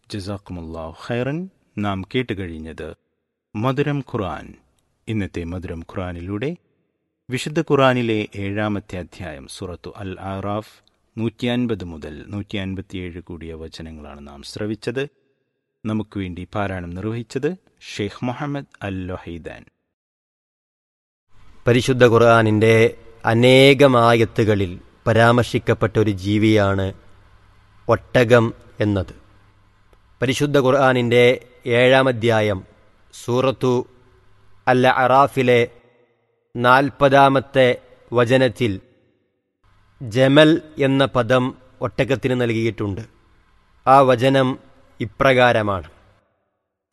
ജസാക്കുമുല്ലാഹു ഖൈറൻ നാം കേട്ടുകഴിഞ്ഞത് മധുരം ഖുർആൻ ഇന്നത്തെ മധുരം ഖുർആനിലൂടെ വിശുദ്ധ ഖുർആനിലെ ഏഴാമത്തെ അധ്യായം സുറത്തു അൽ ആറാഫ് നൂറ്റി അൻപത് മുതൽ നൂറ്റി അൻപത്തിയേഴ് കൂടിയ വചനങ്ങളാണ് നാം ശ്രവിച്ചത് നമുക്ക് വേണ്ടി പാരായണം നിർവഹിച്ചത് ഷെയ്ഖ് മുഹമ്മദ് അൽ ലൊഹൈദാൻ പരിശുദ്ധ ഖുർആാനിൻ്റെ അനേകമായത്തുകളിൽ പരാമർശിക്കപ്പെട്ട ഒരു ജീവിയാണ് ഒട്ടകം എന്നത് പരിശുദ്ധ ഖുർആാനിൻ്റെ ഏഴാം അധ്യായം സൂറത്തു അൽ അറാഫിലെ നാൽപ്പതാമത്തെ വചനത്തിൽ ജമൽ എന്ന പദം ഒട്ടകത്തിന് നൽകിയിട്ടുണ്ട് ആ വചനം ഇപ്രകാരമാണ്